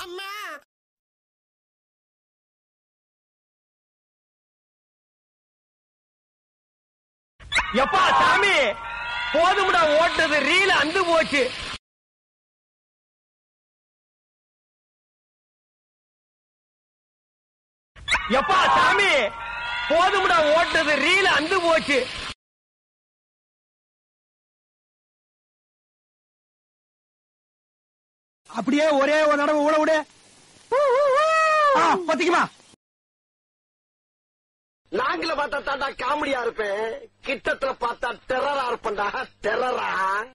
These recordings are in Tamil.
எப்பா சாமி போதும்டா ஓட்டது ரீல அந்து போச்சு எப்பா சாமி போதும்டா ஓட்டது ரீல அந்து போச்சு அப்படியே ஒரே ஒரு தடவை ஊட விடு ஆ, பத்திக்குமா நாங்கள பார்த்தா தாண்டா காமெடியா இருப்பேன் கிட்டத்துல பார்த்தா டெரரா இருப்பேன்டா டெரரா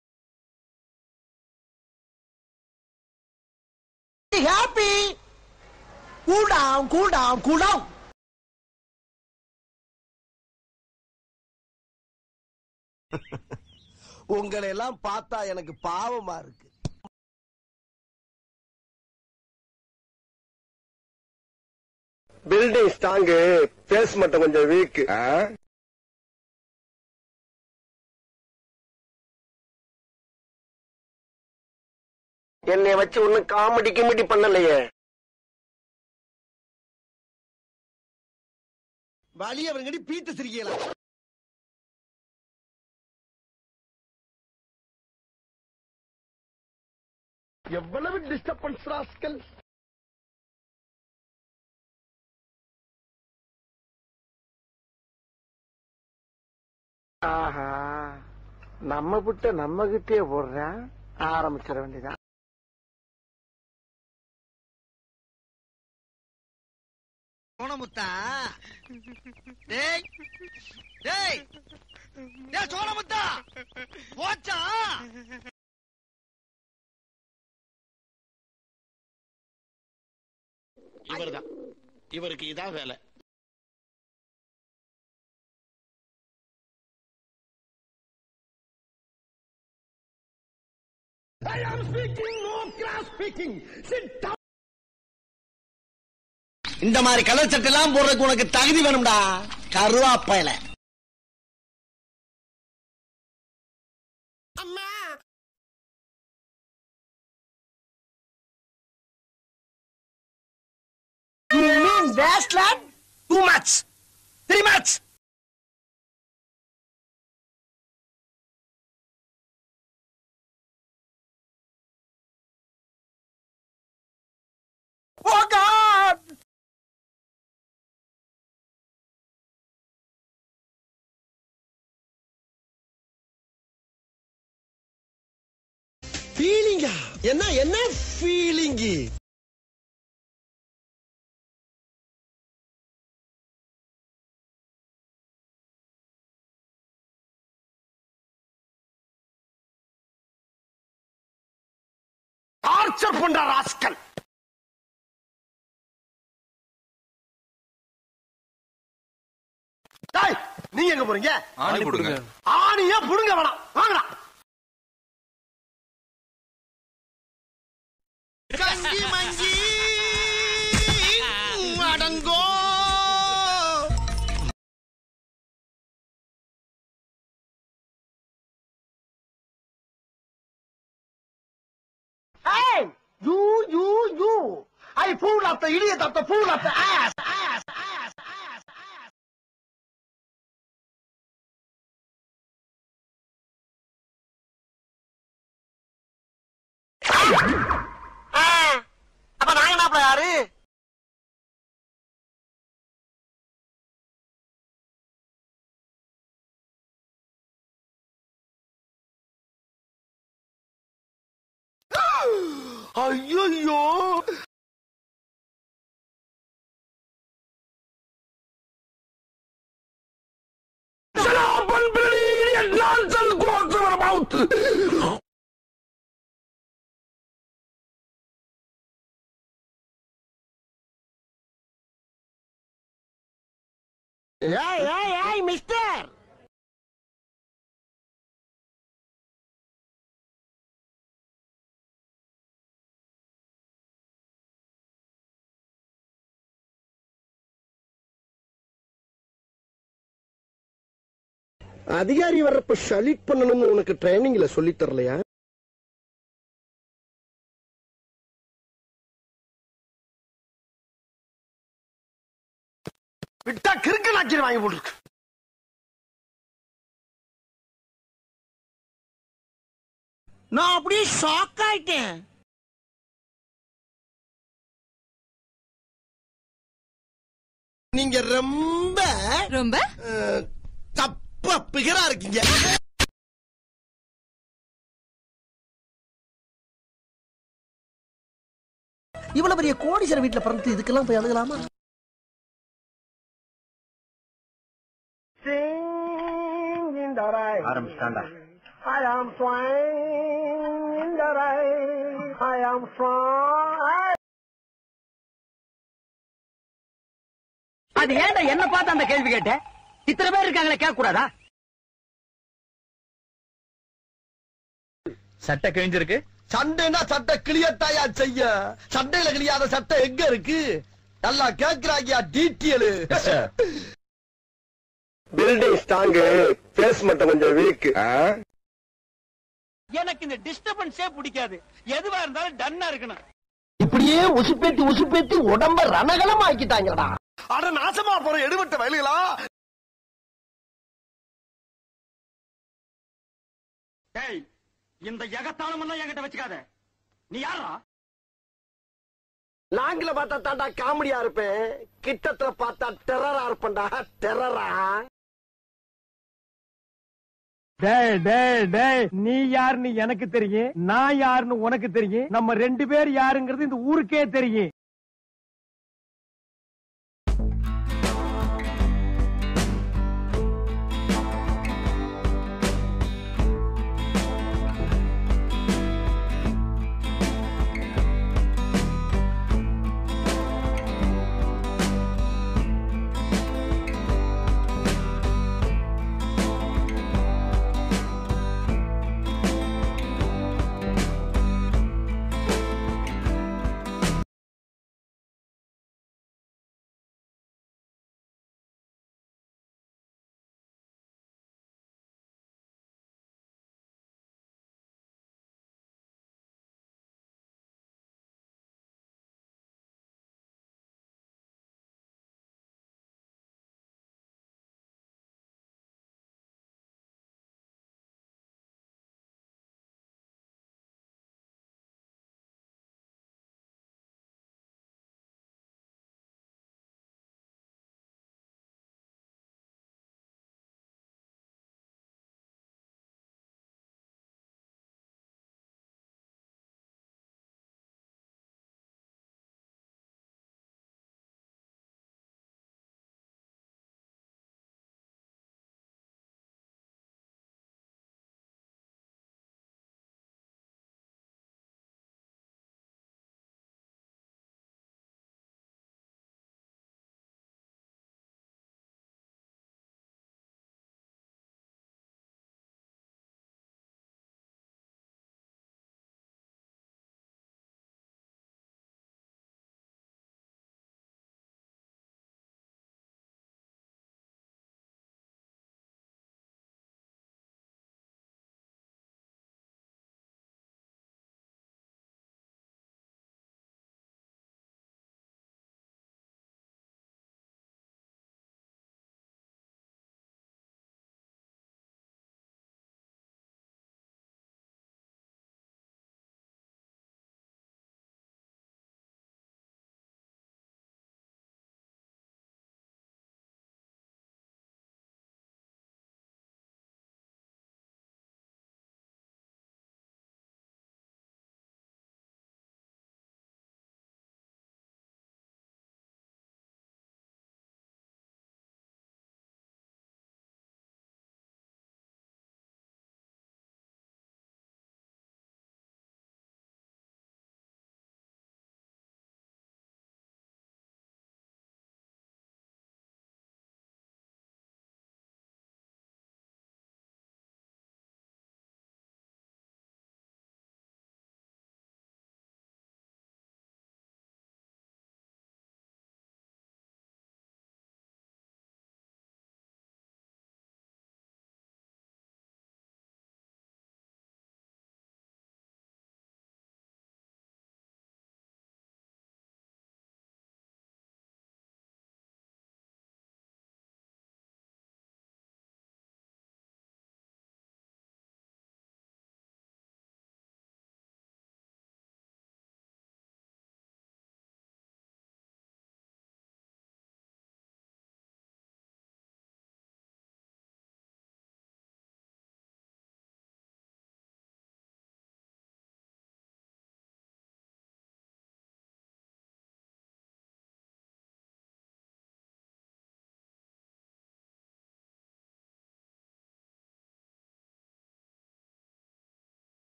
happy cool down cool down cool down உங்களை எல்லாம் பார்த்தா எனக்கு பாவமா இருக்கு பில்டிங் ஸ்ட்ராங்கு பேஸ் மட்டும் கொஞ்சம் வீக் என்னை வச்சு ஒண்ணும் காமெடி கிமெடி பண்ணலையே வழி அவருங்கடி பீட்டு சிரிக்கலாம் எவ்வளவு டிஸ்டர்பன்ஸ் ராஸ்கல் ஆஹா நம்ம விட்ட நம்ம கிட்டே போடுறேன் ஆரம்பிச்சிட வேண்டியதான் சோனமுத்தா டேய் டேய் டேய் சோனமுத்தா போச்சா இவர்தான் இவருக்கு இதான் வேலை இந்த மாதிரி கலர் சட்டை எல்லாம் போடுறதுக்கு உனக்கு தகுதி வேணும்டா கருவாப்பையில You mean Westland? Too much. Three much. Oh God! ஃபீலிங்கா என்ன என்ன ஃபீலிங்கு டார்ச்சர் பண்ற ராஸ்கல் டேய், நீங்க எங்க போறீங்க ஆணி கொடுங்க ஆணியா புடுங்க வேணாம் வாங்கடா கங்கி மங்கி அடங்கோ Hey, you, you, you. I fool of the idiot of the fool of the ass, ass, ass, ass, ass. அப்ப நாங்க என்ன யாரு ஐயோ ஏய் ஏய் ஏய் மிஸ்டர் அதிகாரி வர்றப்ப ஷலிட் பண்ணணும்னு உனக்கு ட்ரைனிங்ல சொல்லி தரலையா விட்டா கிறுக்கு நாச்சிரி வாங்கி போட்டுருக்கு நான் அப்படியே ஷாக் ஆயிட்டேன் நீங்க ரொம்ப ரொம்ப அஹ், தப்பா பிகரா இருக்கீங்க இவ்வளவு பெரிய கோடீஸ்வரர் வீட்டுல பிறந்து இதுக்கெல்லாம் போய் அழுகலாமா ஆரம்பிச்சாண்டா I am flying in the rain. I am flying. அது ஏன்டா என்ன பார்த்து அந்த கேள்வி கேட்ட இத்தனை பேர் இருக்காங்களே கேட்க கூடாதா சட்டை கிழிஞ்சிருக்கு சண்டைனா சட்டை கிளியத்தாயா செய்ய சண்டையில கிளியாத சட்டை எங்க இருக்கு நல்லா கேக்குறாங்கயா டீட்டியல் பில்டிங் ஸ்ட்ராங்கு பேஸ் மட்டும் கொஞ்சம் வீக் எனக்கு இந்த டிஸ்டர்பன்ஸே பிடிக்காது எதுவா இருந்தாலும் டன்னா இருக்கணும் இப்படியே உசுப்பேத்தி உசுப்பேத்தி உடம்ப ரணகலம் ஆக்கிட்டாங்கடா அட நாசமா போற எடுபட்ட வயலுகளா டேய் இந்த எகத்தாளம் எல்லாம் என்கிட்ட வச்சுக்காத நீ யாரா லாங்கில பார்த்தா தாண்டா காமெடியா இருப்பேன் கிட்டத்துல பார்த்தா டெரரா இருப்பேன்டா டெரரா டேய் டேய் டேய் நீ யாருன்னு எனக்கு தெரியும் நான் யாருன்னு உனக்கு தெரியும் நம்ம ரெண்டு பேர் யாருங்கிறது இந்த ஊருக்கே தெரியும்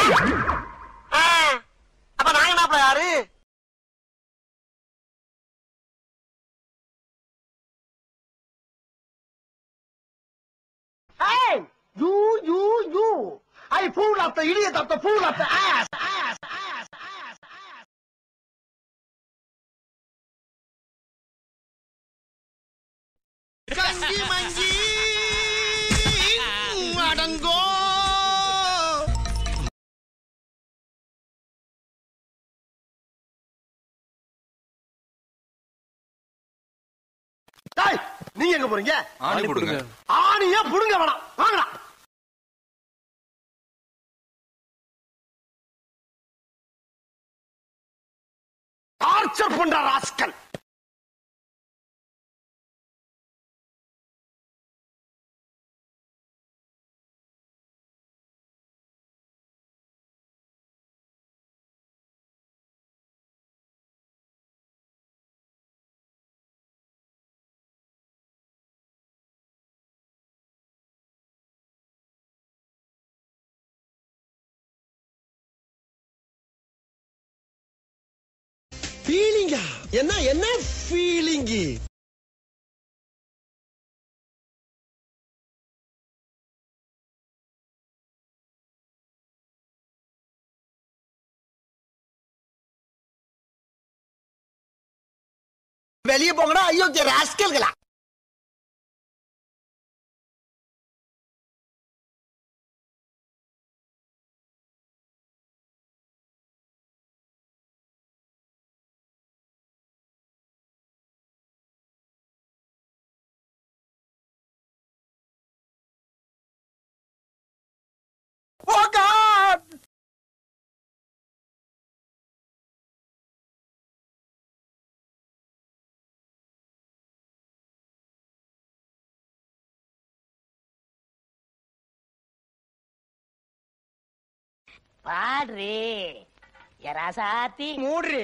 ஆ, அப்ப நாங்க என்ன யாரு Hey, you, you, you. I fool of the idiot of the fool of the ass, ass, ass, ass, ass. கஞ்சி மஞ்சி அடங்கோ டேய், நீங்க எங்க போறீங்க ஆணி போடுங்க ஆணியா புடுங்க வேணாம் வாங்கடா டார்ச்சர் பண்ற ராஸ்கல் ஃபீலிங்கா என்ன என்ன ஃபீலிங்கு வெளியே போங்கடா ஐயோ ராஸ்கல்களா Oh God! பாடுறே எராசாத்தி மூடுறி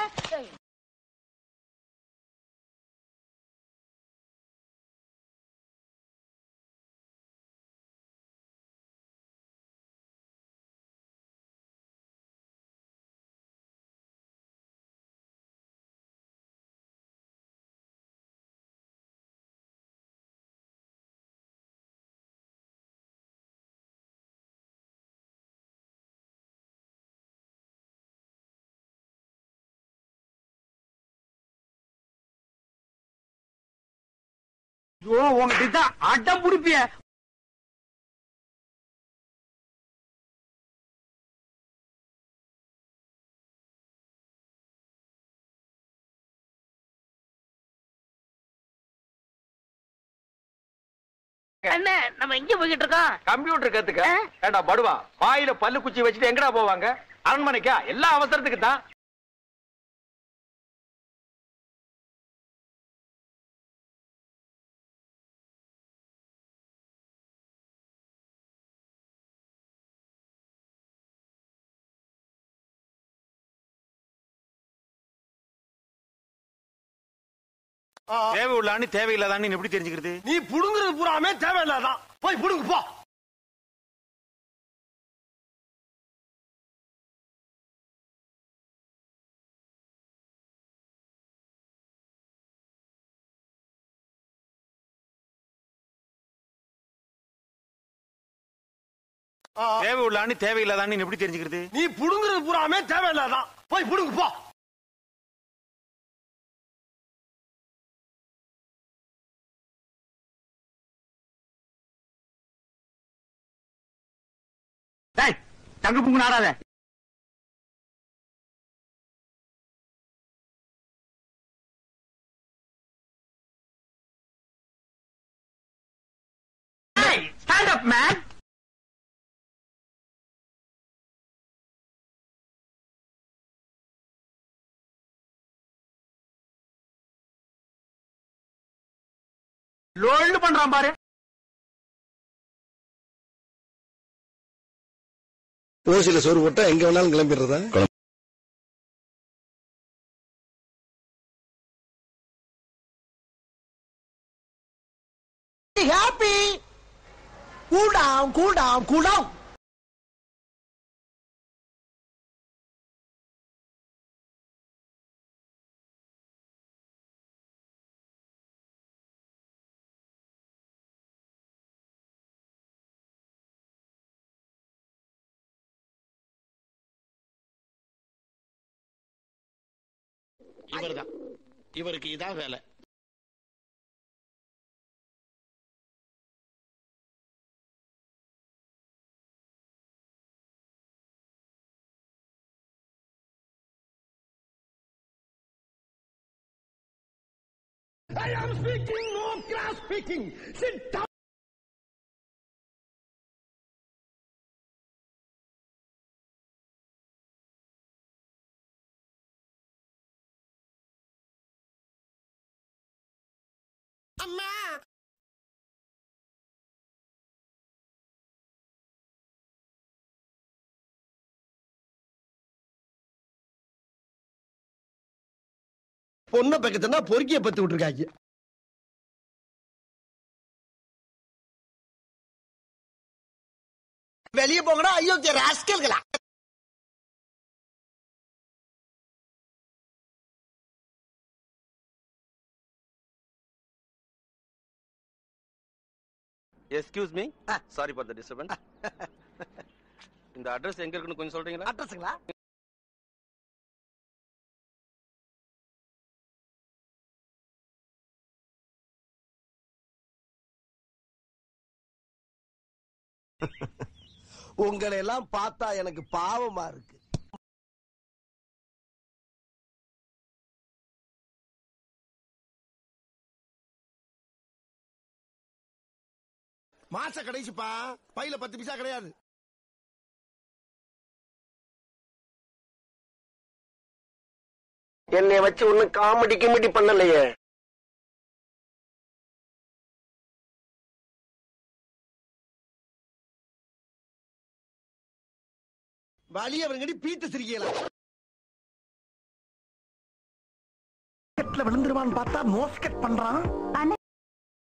ஐயோ உங்ககிட்ட தான் அடம் புடிப்பிய என்ன நம்ம எங்க போய்கிட்டு இருக்கோம் கம்ப்யூட்டர் கத்துக்க ஏண்டா படுவா வாயில பல்லு குச்சி வச்சுட்டு எங்கடா போவாங்க அரண்மனைக்கா எல்லா அவசரத்துக்கு தான் தேவை உள்ளான்னு தேவையில்லாதான்னு எப்படி தெரிஞ்சுக்கிறது நீ புடுங்குறது பூராமே தேவையில்லாதான் போய் புடுங்கு போ தேவை உள்ளான்னு தேவையில்லாதான்னு எப்படி தெரிஞ்சுக்கிறது நீ புடுங்குறது பூராமே தேவையில்லாதான் போய் புடுங்கு போ டேய் தங்க புங்கு நாடாத ஸ்டாண்ட் அப் மேன் லோல்டு பண்றான் பாரு ஓசில சோறு போட்டா எங்க வேணாலும் கிளம்பிடுறதா happy cool down cool down cool down இவர்தான் இவருக்கு இதான் வேலை I am speaking, no class speaking. Sit down. பொண்ணை பக்கத்துனா பொறுக்கிய பத்து விட்டுருக்காங்க வெளியே போங்கடா அயோக்கிய ராஸ்கல்களா excuse me sorry for the disturbance இந்த அட்ரஸ் எங்க இருக்குன்னு கொஞ்சம் சொல்றீங்களா அட்ரஸுங்களா உங்களை எல்லாம் பார்த்தா எனக்கு பாவமா இருக்கு மாச கடைசிப்பா பையில பத்து பைசா கிடையாது என்னை வச்சு ஒண்ணும் காமெடி கிமெடி பண்ணலையே வழி அவங்கடி பீட்டு சிரிக்கலாம் விழுந்துருவான்னு பார்த்தா நோஸ்கட் பண்றான்